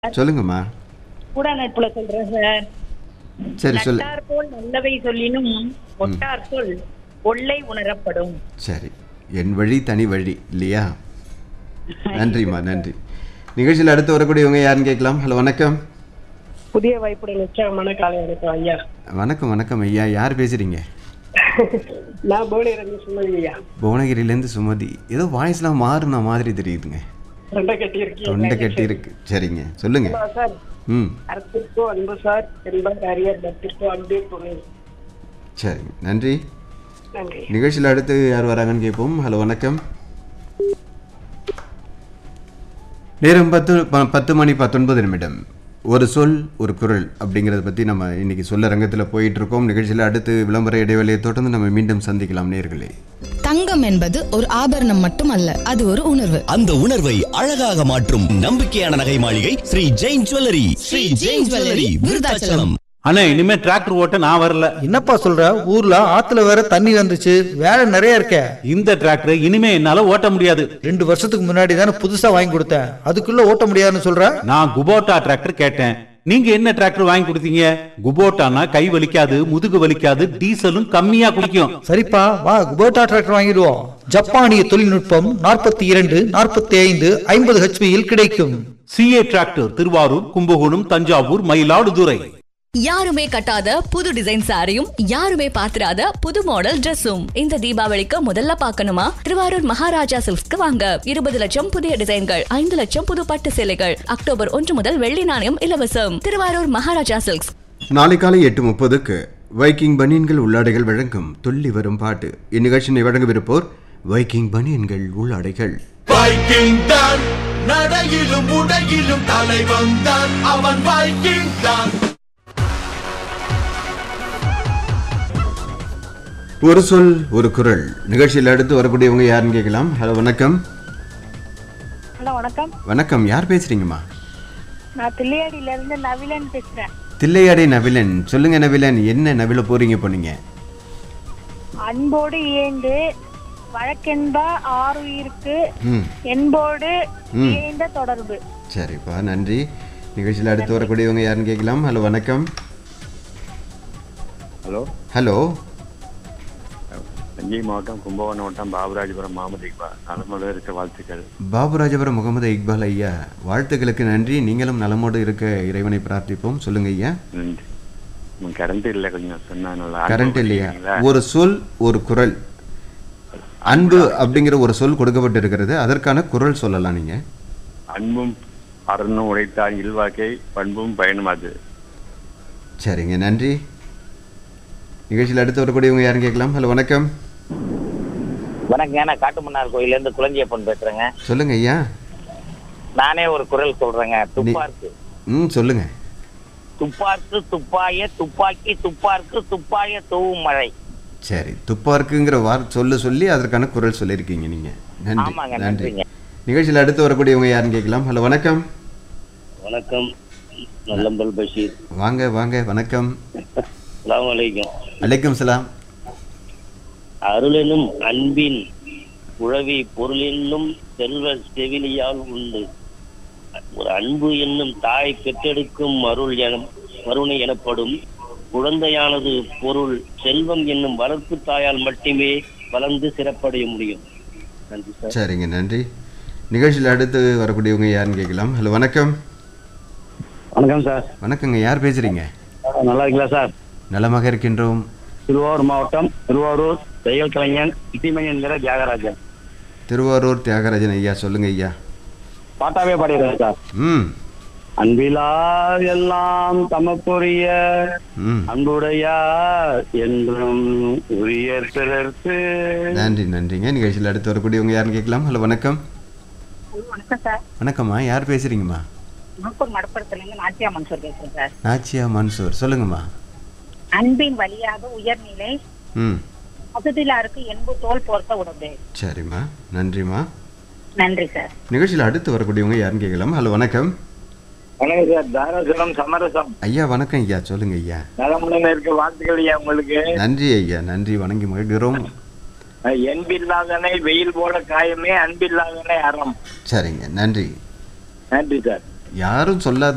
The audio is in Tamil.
சொல்லுங்கம்மா கூட நட்புல சொல்றேன் சார் சரி சொல்லு நட்டார் போல் நல்லவை சொல்லினும் ஒட்டார் சொல் ஒல்லை உணரப்படும் சரி என் வழி தனி வழி இல்லையா நன்றிம்மா நன்றி நிகழ்ச்சியில் அடுத்து வரக்கூடியவங்க யாருன்னு கேட்கலாம் ஹலோ வணக்கம் புதிய வாய்ப்புடன் உற்சாகமான காலை வணக்கம் ஐயா வணக்கம் வணக்கம் ஐயா யார் பேசுறீங்க நான் புவனேஸ்வரன் சுமதி ஐயா புவனகிரிலேருந்து சுமதி ஏதோ வாய்ஸ்லாம் மாறின மாதிரி தெரியுதுங்க தொண்டை கட்டி இருக்கீங்க தொண்டை கட்டி இருக்கு சரிங்க சொல்லுங்க சார் ம் அறத்திற்கோ அன்பு சார் என்பார் அரியர் பத்திற்கோ அன்பே துணை சரிங்க நன்றி நன்றி நிகழ்ச்சியில் அடுத்து யார் வராங்கன்னு கேட்போம் ஹலோ வணக்கம் நேரம் பத்து ப- பத்து மணி பத்தொன்பது நிமிடம் ஒரு சொல் ஒரு குரல் அப்படிங்கிறத பற்றி நம்ம இன்னைக்கு சொல்ல ரங்கத்தில் போயிட்டு இருக்கோம் நிகழ்ச்சியில் அடுத்து விளம்பர இடைவெளியை தொடர்ந்து நம்ம மீண்டும் சந்திக்கலாம் நேர்களே தங்கம் என்பது ஒரு ஆபரணம் மட்டுமல்ல அது ஒரு உணர்வு அந்த உணர்வை அழகாக மாற்றும் நம்பிக்கையான நகை மாளிகை ஸ்ரீ ஜெயின் ஜுவல்லரி ஸ்ரீ ஜெயின் ஜுவல்லரி விருதாச்சலம் அண்ணே இனிமே டிராக்டர் ஓட்ட நான் வரல என்னப்பா சொல்ற ஊர்ல ஆத்துல வேற தண்ணி வந்துச்சு வேலை நிறைய இருக்கே இந்த டிராக்டர் இனிமே என்னால ஓட்ட முடியாது ரெண்டு வருஷத்துக்கு முன்னாடி தானே புதுசா வாங்கி கொடுத்தேன் அதுக்குள்ள ஓட்ட முடியாதுன்னு சொல்ற நான் குபோட்டா டிராக்டர் கேட்டேன் நீங்க என்ன டிராக்டர் வாங்கி கொடுத்தீங்க குபோட்டானா கை வலிக்காது முதுகு வலிக்காது டீசலும் கம்மியா குடிக்கும் சரிப்பா வா குபோட்டா டிராக்டர் வாங்கிடுவோம் ஜப்பானிய தொழில்நுட்பம் நாற்பத்தி இரண்டு நாற்பத்தி ஐந்து ஐம்பது ஹெச்பியில் கிடைக்கும் சிஏ டிராக்டர் திருவாரூர் கும்பகோணம் தஞ்சாவூர் மயிலாடுதுறை யாருமே கட்டாத புது டிசைன் சாரியும் யாருமே பாத்திராத புது மாடல் Dressum இந்த தீபாவளிக்கு முதல்ல பார்க்கணுமா திருவாரூர் மகாராஜா சில்க்ஸ்க்கு வாங்க இருபது லட்சம் புதிய டிசைன்கள் ஐந்து லட்சம் புது பட்டு சேலைகள் அக்டோபர் ஒன்று முதல் வெள்ளி நாணயம் இலவசம் திருவாரூர் மகாராஜா சில்க்ஸ் நாளை காலை எட்டு முப்பதுக்கு வைக்கிங் பனியன்கள் உள்ளாடைகள் வழங்கும் துள்ளி வரும் பாட்டு இந்நிகழ்ச்சியை வழங்கவிருப்போர் வைக்கிங் பனியன்கள் உள்ளாடைகள் வைக்கிங் தான் நடையிலும் உடையிலும் தலைவன் தான் அவன் வைக்கிங் தான் ஒரு சொல் ஒரு குரல் நிகழ்ச்சியில் அடுத்து வரக்கூடியவங்க யாருன்னு கேட்கலாம் ஹலோ வணக்கம் ஹலோ வணக்கம் வணக்கம் யார் பேசுறீங்கம்மா நான் தில்லையாடியில இருந்து நவிலன் பேசுறேன் தில்லையாடி நவிலன் சொல்லுங்க நவிலன் என்ன நவில போறீங்க போனீங்க அன்போடு இயைந்து வழக்கென்ப ஆறுயிருக்கு ம் என்போடு ம். இயைந்த தொடர்பு சரிப்பா நன்றி நிகழ்ச்சியில் அடுத்து வரக்கூடியவங்க யாருன்னு கேட்கலாம் ஹலோ வணக்கம் ஹலோ ஹலோ தஞ்சை மாவட்டம் கும்பகோணம் வட்டம் பாபுராஜபுரம் முகமது இக்பால் நலமுடன் இருக்க வாழ்த்துக்கள் பாபுராஜபுரம் முகமது இக்பால் ஐயா வாழ்த்துக்களுக்கு நன்றி நீங்களும் நலமோடு இருக்க இறைவனை பிரார்த்திப்போம் சொல்லுங்க ஐயா நன்றி உம், கரண்ட் இல்லை கொஞ்சம் சொன்னா நல்லா கரண்ட் இல்லையா அனுபவப்படுத்தீங்களா? ஒரு சொல் ஒரு குரல் அன்பு அப்படிங்கிற ஒரு சொல் கொடுக்கப்பட்டு இருக்கிறது அதற்கான குரல் சொல்லலாம் நீங்க அன்பும் அறனும் உழைத்தால் இல்வாக்கை பண்பும் பயனும் அது சரிங்க நன்றி நிகழ்ச்சியில் அடுத்து வரக்கூடியவங்க யாருன்னு கேட்கலாம் ஹலோ வணக்கம் வணக்கங்க நான் காட்டுமன்னார் கோயில இருந்து குளஞ்சியப்பன் பேசுறேங்க சொல்லுங்க ஐயா நானே ஒரு குரல் சொல்றேங்க துப்பார்க்கு ம் சொல்லுங்க துப்பார்க்கு துப்பாய துப்பாக்கி துப்பார்க்கு துப்பாய தூவும் மழை சரி துப்பார்க்குங்கிற வார் சொல்ல சொல்லி அதற்கான குரல் சொல்லியிருக்கீங்க நீங்க நன்றி ஆமாங்க, நன்றி நன்றிங்க. நிகழ்ச்சியில் அடுத்து வரக்கூடியவங்க யாருன்னு கேட்கலாம் ஹலோ வணக்கம் வணக்கம் நல்லம்பல் பஷீர் வாங்க வாங்க வணக்கம் அலாம் வலைக்கும் அலைக்கும் சலாம் அருளெனும் அன்பின் உழவி பொருளென்னும் செல்வ செவிலியால் உண்டு ஒரு அன்பு என்னும் தாய் பெற்றெடுக்கும் அருள் என கருணை எனப்படும் குழந்தையானது பொருள் செல்வம் என்னும் வளர்ப்பு தாயால் மட்டுமே வளர்ந்து சிறப்படைய முடியும் நன்றி சார் சரிங்க நன்றி நிகழ்ச்சியில் அடுத்து வரக்கூடியவங்க யாருன்னு கேட்கலாம் ஹலோ வணக்கம் வணக்கம் சார் வணக்கங்க யார் பேசுறீங்க நல்லா இருக்கீங்களா சார் நலமாக இருக்கின்றோம் திருவாரூர் மாவட்டம் திருவாரூர் தையல் கலைஞன் இட்டிமணி என்கிற தியாகராஜன் திருவாரூர் தியாகராஜன் ஐயா சொல்லுங்க ஐயா பாட்டாவே பாடிடுறேன் சார் ம் அன்பிலா எல்லாம் தமக்குரிய ம் அன்புடையார் என்றும் உரிய பிறர்க்கு நன்றி நன்றிங்க நிகழ்ச்சியில் அடுத்து வரக்கூடியவங்க யாருன்னு கேட்கலாம் ஹலோ வணக்கம் வணக்கம் சார் வணக்கம்மா யார் பேசுறீங்கம்மா நாகூர் மடப்புறத்துல இருந்து நாச்சியா மன்சூர் பேசுறேன் சார் நாச்சியா மன்சூர் சொல்லுங்கம்மா அன்பின் வழியாக உயர்நிலை ம் அசுதிலாருக்கு என்பு தோல் போர்த்த உடம்பு சரிம்மா நன்றிம்மா நன்றி சார் நிகழ்ச்சியில் அடுத்து வரக்கூடியவங்க யாருன்னு கேட்கலாம் ஹலோ வணக்கம் வணக்கம் சார் தாராசுரம் சமரசம் ஐயா வணக்கம் ஐயா சொல்லுங்க ஐயா நலமுடன் இருக்க வாழ்த்துக்கள் ஐயா உங்களுக்கு நன்றி ஐயா நன்றி வணங்கி மகிழ்கிறோம் என்பில்லாதனை வெயில் போல காயமே அன்பில்லாதனை அறம் சரிங்க நன்றி நன்றி சார் யாரும் சொல்லாத